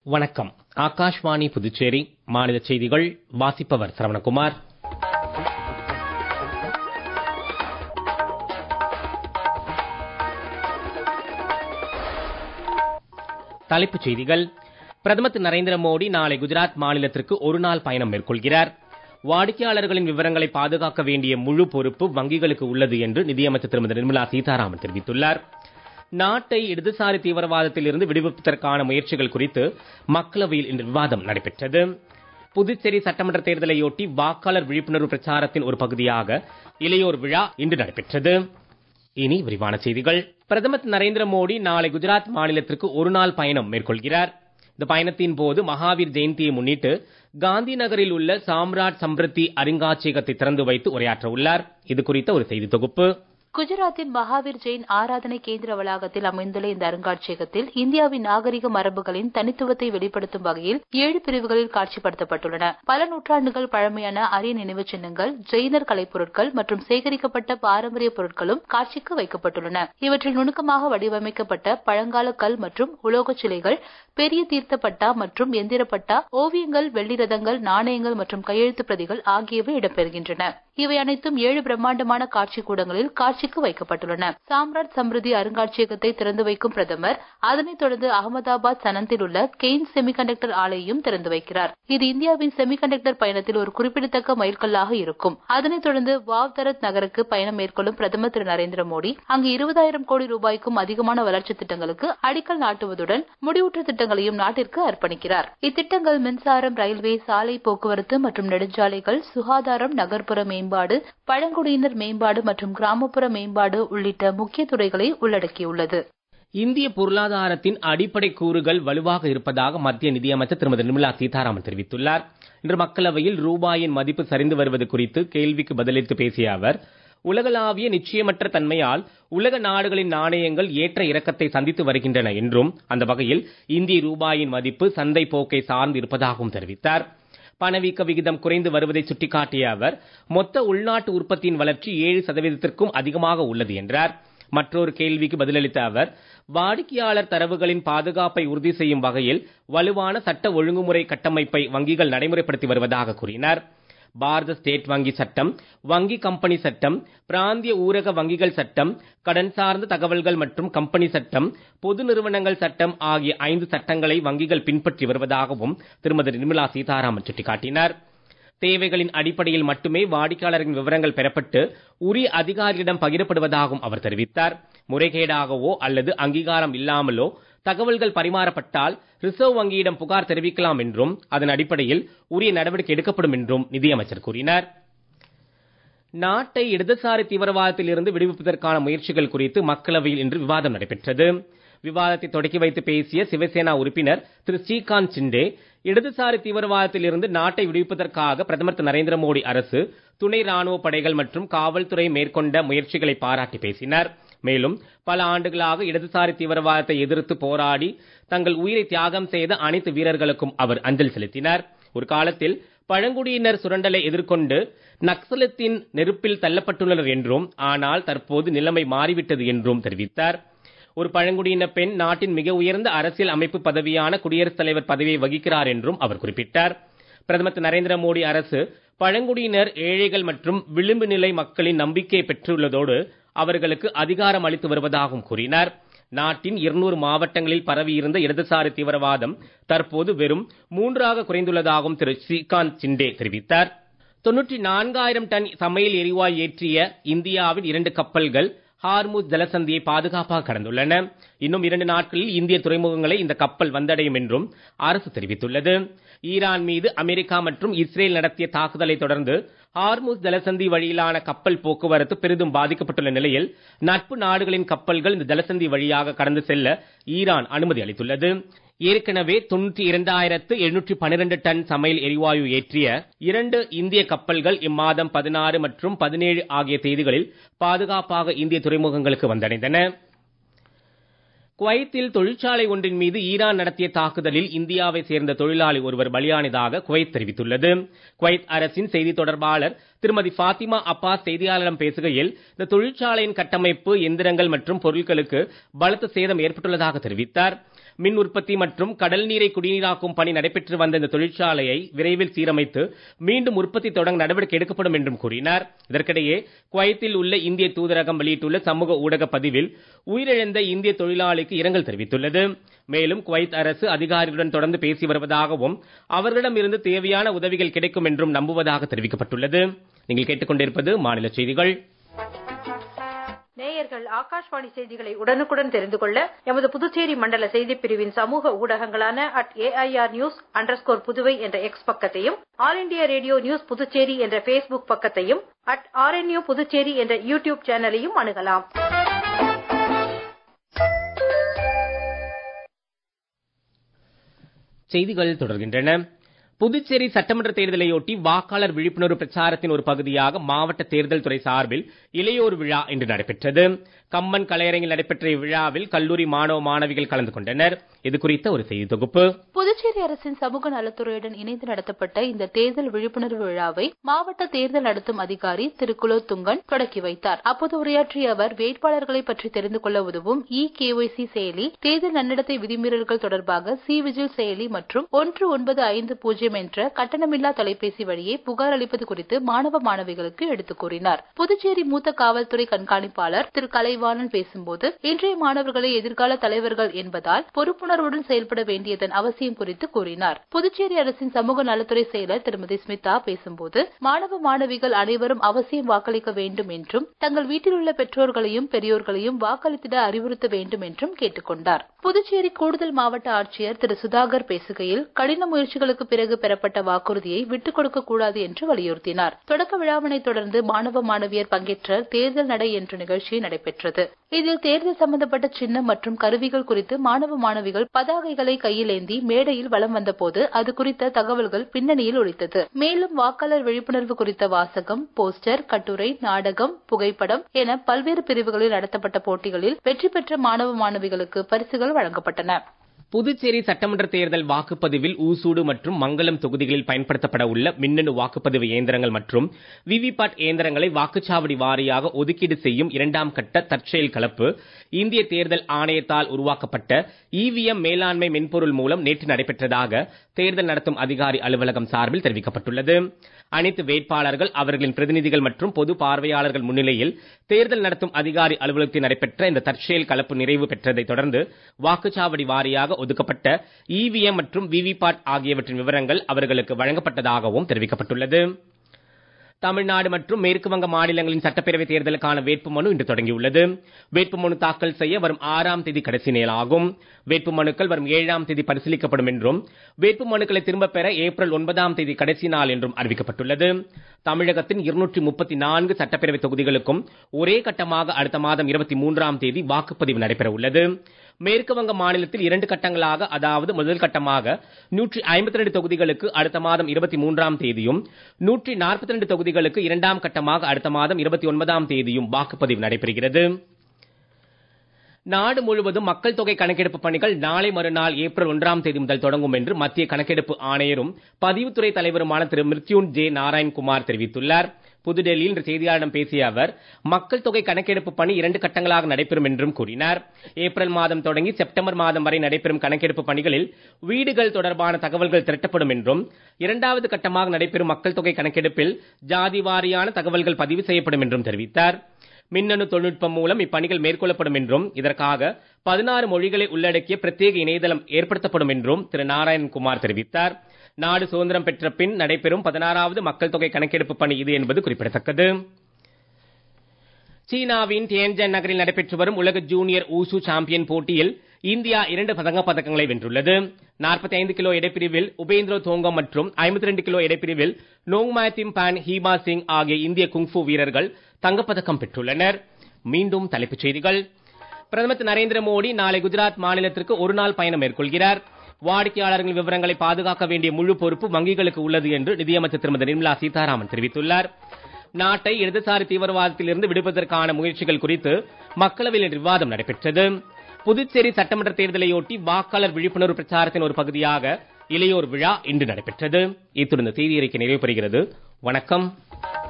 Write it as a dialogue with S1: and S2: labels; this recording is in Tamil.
S1: வணக்கம் ஆகாஷ்வாணி புதுச்சேரி மாநில செய்திகள் வாசிப்பவர் சரவணகுமார் தலைப்புச் செய்திகள் பிரதமர் திரு நரேந்திர மோடி நாளை குஜராத் மாநிலத்திற்கு ஒரு நாள் பயணம் மேற்கொள்கிறார் வாடிக்கையாளர்களின் விவரங்களை பாதுகாக்க வேண்டிய முழு பொறுப்பு வங்கிகளுக்கு உள்ளது என்று நிதியமைச்சர் திருமதி நிர்மலா சீதாராமன் தெரிவித்துள்ளார் நாட்டை இடதுசாரி தீவிரவாதத்தில் இருந்து விடுவிப்பதற்கான முயற்சிகள் குறித்து மக்களவையில் இன்று விவாதம் நடைபெற்றது புதுச்சேரி சட்டமன்ற தேர்தலையொட்டி வாக்காளர் விழிப்புணர்வு பிரச்சாரத்தின் ஒரு பகுதியாக இளையோர் விழா இன்று நடைபெற்றது இனி விரிவான செய்திகள் பிரதமர் திரு நரேந்திர மோடி நாளை குஜராத் மாநிலத்திற்கு ஒரு நாள் பயணம் மேற்கொள்கிறார் இந்த பயணத்தின் போது மகாவீர் ஜெயந்தியை முன்னிட்டு காந்தி நகரில் உள்ள சாம்ராட் சம்பிருத்தி அருங்காட்சியகத்தை திறந்து வைத்து உரையாற்ற உள்ளார் இது குறித்த ஒரு செய்தி தொகுப்பு
S2: குஜராத்தின் மகாவீர் ஜெயின் ஆராதனை கேந்திர வளாகத்தில் அமைந்துள்ள இந்த அருங்காட்சியகத்தில் இந்தியாவின் நாகரிக மரபுகளின் தனித்துவத்தை வெளிப்படுத்தும் வகையில் ஏழு பிரிவுகளில் காட்சிப்படுத்தப்பட்டுள்ளன பல நூற்றாண்டுகள் பழமையான அரிய நினைவு சின்னங்கள் ஜெயினர் கலைப்பொருட்கள் மற்றும் சேகரிக்கப்பட்ட பாரம்பரிய பொருட்களும் காட்சிக்கு வைக்கப்பட்டுள்ளன இவற்றில் நுணுக்கமாக வடிவமைக்கப்பட்ட பழங்கால கல் மற்றும் உலோக சிலைகள் பெரிய தீர்த்த பட்டா மற்றும் எந்திர பட்டா ஓவியங்கள் வெள்ளி ரதங்கள் நாணயங்கள் மற்றும் கையெழுத்து பிரதிகள் ஆகியவை இடம்பெறுகின்றன இவை அனைத்தும் ஏழு பிரம்மாண்டமான காட்சி கூடங்களில் காட்சிக்கு வைக்கப்பட்டுள்ளன சாம்ராட் சம்ருதி அருங்காட்சியகத்தை திறந்து வைக்கும் பிரதமர் அதனைத் தொடர்ந்து அகமதாபாத் சனந்தில் உள்ள கெய்ன் செமிகண்டக்டர் ஆலையையும் திறந்து வைக்கிறார் இது இந்தியாவின் செமிகண்டக்டர் பயணத்தில் ஒரு குறிப்பிடத்தக்க மைல்கல்லாக இருக்கும் அதனைத் தொடர்ந்து வாவ்தரத் நகருக்கு பயணம் மேற்கொள்ளும் பிரதமர் திரு நரேந்திர மோடி அங்கு இருபதாயிரம் கோடி ரூபாய்க்கும் அதிகமான வளர்ச்சி திட்டங்களுக்கு அடிக்கல் நாட்டுவதுடன் முடிவுற்ற திட்டங்களையும் நாட்டிற்கு அர்ப்பணிக்கிறார் இத்திட்டங்கள் மின்சாரம் ரயில்வே சாலை போக்குவரத்து மற்றும் நெடுஞ்சாலைகள் சுகாதாரம் நகர்ப்புற மேம்பாடு பழங்குடியினர் மேம்பாடு மற்றும் கிராமப்புற மேம்பாடு உள்ளிட்ட முக்கிய துறைகளை உள்ளடக்கியுள்ளது
S1: இந்திய பொருளாதாரத்தின் அடிப்படை கூறுகள் வலுவாக இருப்பதாக மத்திய நிதியமைச்சர் திருமதி நிர்மலா சீதாராமன் தெரிவித்துள்ளார் இன்று மக்களவையில் ரூபாயின் மதிப்பு சரிந்து வருவது குறித்து கேள்விக்கு பதிலளித்து பேசிய அவர் உலகளாவிய நிச்சயமற்ற தன்மையால் உலக நாடுகளின் நாணயங்கள் ஏற்ற இறக்கத்தை சந்தித்து வருகின்றன என்றும் அந்த வகையில் இந்திய ரூபாயின் மதிப்பு சந்தை போக்கை சார்ந்து இருப்பதாகவும் தெரிவித்தார் பணவீக்க விகிதம் குறைந்து வருவதை சுட்டிக்காட்டிய அவர் மொத்த உள்நாட்டு உற்பத்தியின் வளர்ச்சி ஏழு சதவீதத்திற்கும் அதிகமாக உள்ளது என்றார் மற்றொரு கேள்விக்கு பதிலளித்த அவர் வாடிக்கையாளர் தரவுகளின் பாதுகாப்பை உறுதி செய்யும் வகையில் வலுவான சட்ட ஒழுங்குமுறை கட்டமைப்பை வங்கிகள் நடைமுறைப்படுத்தி வருவதாக கூறினார் பாரத ஸ்டேட் வங்கி சட்டம் வங்கி கம்பெனி சட்டம் பிராந்திய ஊரக வங்கிகள் சட்டம் கடன் சார்ந்த தகவல்கள் மற்றும் கம்பெனி சட்டம் பொது நிறுவனங்கள் சட்டம் ஆகிய ஐந்து சட்டங்களை வங்கிகள் பின்பற்றி வருவதாகவும் திருமதி நிர்மலா சீதாராமன் சுட்டிக்காட்டினார் தேவைகளின் அடிப்படையில் மட்டுமே வாடிக்கையாளரின் விவரங்கள் பெறப்பட்டு உரிய அதிகாரியிடம் பகிரப்படுவதாகவும் அவர் தெரிவித்தார் முறைகேடாகவோ அல்லது அங்கீகாரம் இல்லாமலோ தகவல்கள் பரிமாறப்பட்டால் ரிசர்வ் வங்கியிடம் புகார் தெரிவிக்கலாம் என்றும் அதன் அடிப்படையில் உரிய நடவடிக்கை எடுக்கப்படும் என்றும் நிதியமைச்சர் கூறினார் நாட்டை இடதுசாரி தீவிரவாதத்தில் இருந்து விடுவிப்பதற்கான முயற்சிகள் குறித்து மக்களவையில் இன்று விவாதம் நடைபெற்றது விவாதத்தை தொடக்கி வைத்து பேசிய சிவசேனா உறுப்பினர் திரு ஸ்ரீகாந்த் சிண்டே இடதுசாரி தீவிரவாதத்தில் இருந்து நாட்டை விடுவிப்பதற்காக பிரதமர் திரு நரேந்திர மோடி அரசு துணை ராணுவ படைகள் மற்றும் காவல்துறை மேற்கொண்ட முயற்சிகளை பாராட்டி பேசினார் மேலும் பல ஆண்டுகளாக இடதுசாரி தீவிரவாதத்தை எதிர்த்து போராடி தங்கள் உயிரை தியாகம் செய்த அனைத்து வீரர்களுக்கும் அவர் அஞ்சல் செலுத்தினார் ஒரு காலத்தில் பழங்குடியினர் சுரண்டலை எதிர்கொண்டு நக்சலத்தின் நெருப்பில் தள்ளப்பட்டுள்ளனர் என்றும் ஆனால் தற்போது நிலைமை மாறிவிட்டது என்றும் தெரிவித்தார் ஒரு பழங்குடியின பெண் நாட்டின் மிக உயர்ந்த அரசியல் அமைப்பு பதவியான குடியரசுத் தலைவர் பதவியை வகிக்கிறார் என்றும் அவர் குறிப்பிட்டார் பிரதமர் திரு நரேந்திர மோடி அரசு பழங்குடியினர் ஏழைகள் மற்றும் விளிம்பு நிலை மக்களின் நம்பிக்கையை பெற்றுள்ளதோடு அவர்களுக்கு அதிகாரம் அளித்து வருவதாகவும் கூறினார் நாட்டின் இருநூறு மாவட்டங்களில் பரவியிருந்த இடதுசாரி தீவிரவாதம் தற்போது வெறும் மூன்றாக குறைந்துள்ளதாகவும் திரு ஸ்ரீகாந்த் சிண்டே தெரிவித்தார் தொன்னூற்றி நான்காயிரம் டன் சமையல் எரிவாயு ஏற்றிய இந்தியாவின் இரண்டு கப்பல்கள் ஹார்முஸ் ஜலசந்தியை பாதுகாப்பாக கடந்துள்ளன இன்னும் இரண்டு நாட்களில் இந்திய துறைமுகங்களை இந்த கப்பல் வந்தடையும் என்றும் அரசு தெரிவித்துள்ளது ஈரான் மீது அமெரிக்கா மற்றும் இஸ்ரேல் நடத்திய தாக்குதலை தொடர்ந்து ஹார்முஸ் ஜலசந்தி வழியிலான கப்பல் போக்குவரத்து பெரிதும் பாதிக்கப்பட்டுள்ள நிலையில் நட்பு நாடுகளின் கப்பல்கள் இந்த ஜலசந்தி வழியாக கடந்து செல்ல ஈரான் அனுமதி அளித்துள்ளது ஏற்கனவே தொன்னூற்றி இரண்டாயிரத்து எழுநூற்றி பனிரெண்டு டன் சமையல் எரிவாயு ஏற்றிய இரண்டு இந்திய கப்பல்கள் இம்மாதம் பதினாறு மற்றும் பதினேழு ஆகிய தேதிகளில் பாதுகாப்பாக இந்திய துறைமுகங்களுக்கு வந்தடைந்தன குவைத்தில் தொழிற்சாலை ஒன்றின் மீது ஈரான் நடத்திய தாக்குதலில் இந்தியாவை சேர்ந்த தொழிலாளி ஒருவர் பலியானதாக குவைத் தெரிவித்துள்ளது குவைத் அரசின் செய்தி தொடர்பாளர் திருமதி ஃபாத்திமா அப்பாஸ் செய்தியாளரிடம் பேசுகையில் இந்த தொழிற்சாலையின் கட்டமைப்பு எந்திரங்கள் மற்றும் பொருட்களுக்கு பலத்த சேதம் ஏற்பட்டுள்ளதாக தெரிவித்தார் மின் உற்பத்தி மற்றும் கடல் நீரை குடிநீராக்கும் பணி நடைபெற்று வந்த இந்த தொழிற்சாலையை விரைவில் சீரமைத்து மீண்டும் உற்பத்தி தொடங்க நடவடிக்கை எடுக்கப்படும் என்றும் கூறினார் இதற்கிடையே குவைத்தில் உள்ள இந்திய தூதரகம் வெளியிட்டுள்ள சமூக ஊடக பதிவில் உயிரிழந்த இந்திய தொழிலாளிக்கு இரங்கல் தெரிவித்துள்ளது மேலும் குவைத் அரசு அதிகாரிகளுடன் தொடர்ந்து பேசி வருவதாகவும் அவர்களிடமிருந்து தேவையான உதவிகள் கிடைக்கும் என்றும் நம்புவதாக தெரிவிக்கப்பட்டுள்ளது நீங்கள் கேட்டுக்கொண்டிருப்பது மாநில செய்திகள்
S3: நேயர்கள் ஆகாஷ்வாணி செய்திகளை உடனுக்குடன் தெரிந்து கொள்ள எமது புதுச்சேரி மண்டல செய்திப் பிரிவின் சமூக ஊடகங்களான at AIR news underscore Puduvai என்ற எக்ஸ் பக்கத்தையும் all India radio news Puducherry என்ற பேஸ்புக் பக்கத்தையும் அட் ஆர்என்யூ புதுச்சேரி என்ற யூடியூப் சேனலையும் அணுகலாம்
S1: செய்திகள் தொடர்கின்றன புதுச்சேரி சட்டமன்ற தேர்தலையொட்டி வாக்காளர் விழிப்புணர்வு பிரச்சாரத்தின் ஒரு பகுதியாக மாவட்ட தேர்தல் துறை சார்பில் இளையோர் விழா இன்று நடைபெற்றது கம்மன் கலையரங்கில் நடைபெற்ற இவ்விழாவில் கல்லூரி மாணவ மாணவிகள் கலந்து கொண்டனர் இது குறித்த ஒரு செய்தி தொகுப்பு
S2: புதுச்சேரி அரசின் சமூக நலத்துறையுடன் இணைந்து நடத்தப்பட்ட இந்த தேர்தல் விழிப்புணர்வு விழாவை மாவட்ட தேர்தல் நடத்தும் அதிகாரி திரு குலோத்துங்கன் தொடக்கி வைத்தார் அப்போது உரையாற்றிய அவர் வேட்பாளர்களை பற்றி தெரிந்து கொள்ள உதவும் இ கேஒய்சி செயலி தேர்தல் நன்னடத்தை விதிமீறல்கள் தொடர்பாக சி விஜில் செயலி மற்றும் ஒன்று ஒன்பது ஐந்து பூஜ்ஜியம் என்ற கட்டணமில்லா தொலைபேசி வழியே புகார் அளிப்பது குறித்து மாணவ மாணவிகளுக்கு எடுத்துக் கூறினார் புதுச்சேரி மூத்த காவல்துறை கண்காணிப்பாளர் திரு கலைவாணன் பேசும்போது இன்றைய மாணவர்களை எதிர்கால தலைவர்கள் என்பதால் பொறுப்புணர்வுடன் செயல்பட வேண்டியதன் அவசியம் குறித்து கூறினார் புதுச்சேரி அரசின் சமூக நலத்துறை செயலர் திருமதி ஸ்மிதா பேசும்போது மாணவ மாணவிகள் அனைவரும் அவசியம் வாக்களிக்க வேண்டும் என்றும் தங்கள் வீட்டில் உள்ள பெற்றோர்களையும் பெரியோர்களையும் வாக்களித்திட அறிவுறுத்த வேண்டும் என்றும் கேட்டுக் கொண்டார் புதுச்சேரி கூடுதல் மாவட்ட ஆட்சியர் திரு சுதாகர் பேசுகையில் கடின முயற்சிகளுக்கு பிறகு பெறப்பட்ட வாக்குறுதியை விட்டுக் கொடுக்க கூடாது என்று வலியுறுத்தினார் தொடக்க விழாவினை தொடர்ந்து மாணவ மாணவியர் பங்கேற்ற தேர்தல் நடை என்ற நிகழ்ச்சி நடைபெற்றது இதில் தேர்தல் சம்பந்தப்பட்ட சின்னம் மற்றும் கருவிகள் குறித்து மாணவ மாணவிகள் பதாகைகளை கையிலேந்தி மேடையில் வலம் வந்தபோது அது குறித்த தகவல்கள் பின்னணியில் ஒலித்தது மேலும் வாக்காளர் விழிப்புணர்வு குறித்த வாசகம் போஸ்டர் கட்டுரை நாடகம் புகைப்படம் என பல்வேறு பிரிவுகளில் நடத்தப்பட்ட போட்டிகளில் வெற்றி பெற்ற மாணவ மாணவிகளுக்கு பரிசுகள் வழங்கப்பட்டன
S1: புதுச்சேரி சட்டமன்ற தேர்தல் வாக்குப்பதிவில் ஊசூடு மற்றும் மங்கலம் தொகுதிகளில் பயன்படுத்தப்பட உள்ள மின்னணு வாக்குப்பதிவு இயந்திரங்கள் மற்றும் விவிபாட் இயந்திரங்களை வாக்குச்சாவடி வாரியாக ஒதுக்கீடு செய்யும் இரண்டாம் கட்ட தற்செயல் கலப்பு இந்திய தேர்தல் ஆணையத்தால் உருவாக்கப்பட்ட இவிஎம் மேலாண்மை மென்பொருள் மூலம் நேற்று நடைபெற்றதாக தேர்தல் நடத்தும் அதிகாரி அலுவலகம் சார்பில் தெரிவிக்கப்பட்டுள்ளது அனைத்து வேட்பாளர்கள் அவர்களின் பிரதிநிதிகள் மற்றும் பொது பார்வையாளர்கள் முன்னிலையில் தேர்தல் நடத்தும் அதிகாரி அலுவலகத்தில் நடைபெற்ற இந்த தற்செயல் கலப்பு நிறைவு பெற்றதை தொடர்ந்து வாக்குச்சாவடி வாரியாக ஒதுக்கப்பட்ட இவிஎம் மற்றும் விவிபாட் ஆகியவற்றின் விவரங்கள் அவர்களுக்கு வழங்கப்பட்டதாகவும் தெரிவிக்கப்பட்டுள்ளது தமிழ்நாடு மற்றும் மேற்கு வங்க மாநிலங்களின் சட்டப்பேரவை தேர்தலுக்கான வேட்புமனு இன்று தொடங்கியுள்ளது வேட்புமனு தாக்கல் செய்ய வரும் ஆறாம் தேதி கடைசி நாளாகும் வேட்புமனுக்கள் வரும் ஏழாம் தேதி பரிசீலிக்கப்படும் என்றும் வேட்புமனுக்களை திரும்பப் பெற ஏப்ரல் ஒன்பதாம் தேதி கடைசி நாள் என்றும் அறிவிக்கப்பட்டுள்ளது தமிழகத்தின் இருநூற்றி முப்பத்தி நான்கு சட்டப்பேரவை தொகுதிகளுக்கும் ஒரே கட்டமாக அடுத்த மாதம் இருபத்தி மூன்றாம் தேதி வாக்குப்பதிவு நடைபெற உள்ளது மேற்கு வங்க மாநிலத்தில் இரண்டு கட்டங்களாக அதாவது முதல் கட்டமாக நூற்றி ஐம்பத்தி ரெண்டு தொகுதிகளுக்கு அடுத்த மாதம் இருபத்தி மூன்றாம் தேதியும் நூற்றி நாற்பத்தி ரெண்டு தொகுதிகளுக்கு இரண்டாம் கட்டமாக அடுத்த மாதம் இருபத்தி ஒன்பதாம் தேதியும் வாக்குப்பதிவு நடைபெறுகிறது நாடு முழுவதும் மக்கள் தொகை கணக்கெடுப்பு பணிகள் நாளை மறுநாள் ஏப்ரல் ஒன்றாம் தேதி முதல் தொடங்கும் என்று மத்திய கணக்கெடுப்பு ஆணையரும் பதிவுத்துறை தலைவருமான திரு மிருத்யூன் ஜே நாராயண்குமார் தெரிவித்துள்ளார் புதுடெல்லியில் இன்று செய்தியாளர்களிடம் பேசிய அவர் மக்கள் தொகை கணக்கெடுப்பு பணி இரண்டு கட்டங்களாக நடைபெறும் என்றும் கூறினார் ஏப்ரல் மாதம் தொடங்கி செப்டம்பர் மாதம் வரை நடைபெறும் கணக்கெடுப்பு பணிகளில் வீடுகள் தொடர்பான தகவல்கள் திரட்டப்படும் என்றும் இரண்டாவது கட்டமாக நடைபெறும் மக்கள் தொகை கணக்கெடுப்பில் ஜாதி வாரியான தகவல்கள் பதிவு செய்யப்படும் என்றும் தெரிவித்தார் மின்னணு தொழில்நுட்பம் மூலம் இப்பணிகள் மேற்கொள்ளப்படும் என்றும் இதற்காக பதினாறு மொழிகளை உள்ளடக்கிய பிரத்யேக இணையதளம் ஏற்படுத்தப்படும் என்றும் திரு நாராயணன்குமார் தெரிவித்தார் நாடு சுதந்திரம் பெற்ற பின் நடைபெறும் பதினாறாவது மக்கள் தொகை கணக்கெடுப்பு பணி இது என்பது குறிப்பிடத்தக்கது சீனாவின் தியன்ஜன் நகரில் நடைபெற்று வரும் உலக ஜூனியர் ஊசு சாம்பியன் போட்டியில் இந்தியா இரண்டு பதங்கப் பதக்கங்களை வென்றுள்ளது 45 கிலோ எடைப்பிரிவில் உபேந்திர தோங்கம் மற்றும் 52 கிலோ எடைப்பிரிவில் நோங்மாத்திம் பான் ஹீமா சிங் ஆகிய இந்திய குங்ஃபு வீரர்கள் தங்கப்பதக்கம் பெற்றுள்ளனர் மீண்டும் தலைப்புச் செய்திகள் பிரதமர் திரு நரேந்திர மோடி நாளை குஜராத் மாநிலத்திற்கு ஒரு நாள் பயணம் மேற்கொள்கிறார் வாடிக்கையாளர்களின் விவரங்களை பாதுகாக்க வேண்டிய முழு பொறுப்பு வங்கிகளுக்கு உள்ளது என்று நிதியமைச்சர் திருமதி நிர்மலா சீதாராமன் தெரிவித்துள்ளார் நாட்டை இடதுசாரி தீவிரவாதத்திலிருந்து விடுவதற்கான முயற்சிகள் குறித்து மக்களவையில் இன்று விவாதம் நடைபெற்றது புதுச்சேரி சட்டமன்ற தேர்தலையொட்டி வாக்காளர் விழிப்புணர்வு பிரச்சாரத்தின் ஒரு பகுதியாக இளையோர் விழா இன்று நடைபெற்றது இத்துடன் இந்த செய்தி அறிக்கை நிறைவு பெறுகிறது வணக்கம்